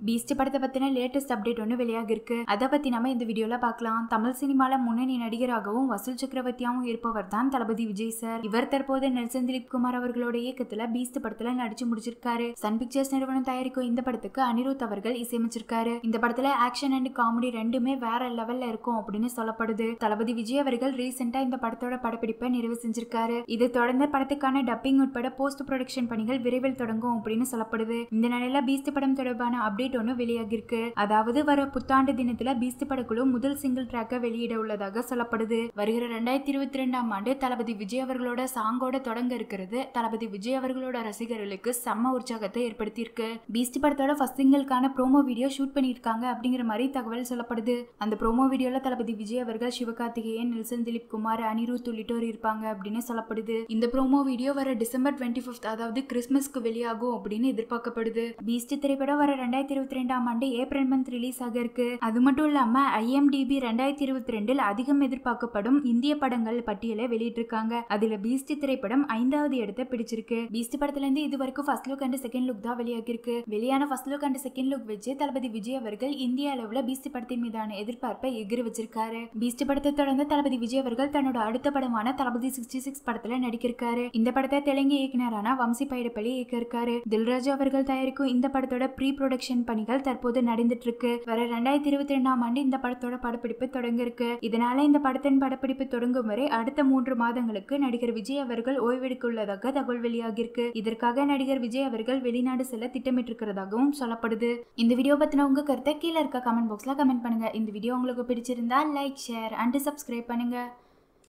Beast படத்தை பத்தின latest update ஒன்று வெளியாகி இருக்கு அதை பத்தி நம்ம இந்த வீடியோல பார்க்கலாம் தமிழ் சினிமால முன்னணி நடிகராகவும் வசூல் சக்கரவர்த்தியாகவும் இருப்பவர் தான் தளபதி விஜய் சார் இவர் தற்போது நெல்சன் திலீப் குமார் அவர்களோட இயக்கத்துல பீஸ்ட் படத்துல நடிச்சு முடிச்சிருக்காரு சன் பிக்சர்ஸ் நிறுவனம் தயாரிக்கும் இந்த படத்துக்கு அனிருத் அவர்கள் இசையமைச்சிருக்காரு இந்த படத்துல ஆக்ஷன் அண்ட் காமெடி ரெண்டுமே வேற லெவல்ல இருக்கும் அப்படின்னு சொல்லப்படுது தளபதி விஜய் அவர்கள் ரீசெண்டா இந்த படத்தோட படப்பிடிப்பை நிறைவு செஞ்சிருக்காரு இது தொடர்ந்து படத்துக்கான டப்பிங் உட்பட போஸ்ட் ப்ரொடக்ஷன் பணிகள் விரைவில் தொடங்கும் அப்படின்னு சொல்லப்படுது இந்த நிலையில பீஸ்ட் படம் தொடர்பான அப்டேட் ஒன்று வெளியாகிருக்கு அதாவது வர புத்தாண்டு தினத்துல பீஸ்ட் படக்குழு முதல் சிங்கிள் ட்ராக்கை வெளியிட உள்ளதாக சொல்லப்படுது வருகிற ரெண்டாயிரத்தி இருபத்தி ரெண்டாம் ஆண்டு தளபதி விஜய் அவர்களோட சாங்கோட தொடங்க இருக்கிறது தளபதி விஜய் அவர்களோட ரசிகர்களுக்கு செம்ம உற்சாகத்தை ஏற்படுத்தியிருக்கு பீஸ்ட் படத்தோட ஃபர்ஸ்ட் சிங்கிள்கான ப்ரோமோ வீடியோ ஷூட் பண்ணியிருக்காங்க அப்படிங்கிற மாதிரி தகவல் சொல்லப்படுது அந்த ப்ரோமோ வீடியோல தளபதி விஜய் அவர்கள் சிவகார்த்திகேயன் நெல்சன் திலீப் குமார் அனிருத் உள்ளிட்டோர் இருப்பாங்க அப்படின்னு சொல்லப்படுது இந்த ப்ரோமோ வீடியோ வர டிசம்பர் டுவெண்ட்டி ஃபிஃப்த் அதாவது கிறிஸ்மஸ்க்கு வெளியாகும் அப்படின்னு எதிர்பார்க்கப்படுது பீஸ்ட் திரைப்படம் வர ரெண்டாயிரத்தி இருபத்தி ரெண்டாம் ஆண்டு ஏப்ரல் மந்த் ரிலீஸ் ஆக இருக்கு அது மட்டும் இல்லாம ஐஎம்டிபி ரெண்டாயிரத்தி இருபத்தி ரெண்டில் அதிகம் எதிர்பார்க்கப்படும் இந்திய படங்கள் பட்டியலை வெளியிட்டிருக்காங்க அதுல பீஸ்ட் திரைப்படம் ஐந்தாவது இடத்தை பிடிச்சிருக்கு பீஸ்ட் படத்துல இருந்து இது வரைக்கும் first look and second look தான் வெளியாகிருக்கு வெளியான first look and second look வச்சு தளபதி விஜய் அவர்கள் இந்திய அளவுல பீஸ்ட் படத்தின் மீதான எதிர்பார்ப்பை எகிரி வச்சிருக்காரு பீஸ்ட் படத்தை தொடர்ந்து தளபதி விஜய் அவர்கள் தன்னோட அடுத்த படமான தளபதி சிக்ஸ்டி சிக்ஸ் படத்துல நடிக்கிருக்காரு இந்த படத்தை தெலுங்கு இயக்குனரான வம்சி பைடப்பள்ளி இயக்க இருக்காரு தில்ராஜு அவர்கள் தயாரிக்கும் இந்த படத்தோட ப்ரீ ப்ரொடக்ஷன் பணிகள் தற்போது நடந்துட்டு இருக்கு வர ரெண்டாயிரத்தி இருபத்தி ரெண்டாம் ஆண்டு இந்த படத்தோட படப்பிடிப்பு தொடங்க இருக்கு இதனால இந்த படத்தின் படப்பிடிப்பு தொடங்கும் வரை அடுத்த மூன்று மாதங்களுக்கு நடிகர் விஜய் அவர்கள் ஓய்வெடுக்க உள்ளதாக தகவல் வெளியாகிருக்கு இதற்காக நடிகர் விஜய் அவர்கள் வெளிநாடு செல்ல திட்டமிட்டிருக்கிறதாகவும் சொல்லப்படுது இந்த வீடியோ பத்தின உங்க கருத்தை கீழே இருக்க கமெண்ட் பாக்ஸ்ல கமெண்ட் பண்ணுங்க இந்த வீடியோ உங்களுக்கு பிடிச்சிருந்தா லைக் ஷேர் அண்ட் சப்ஸ்கிரைப் பண்ணுங்க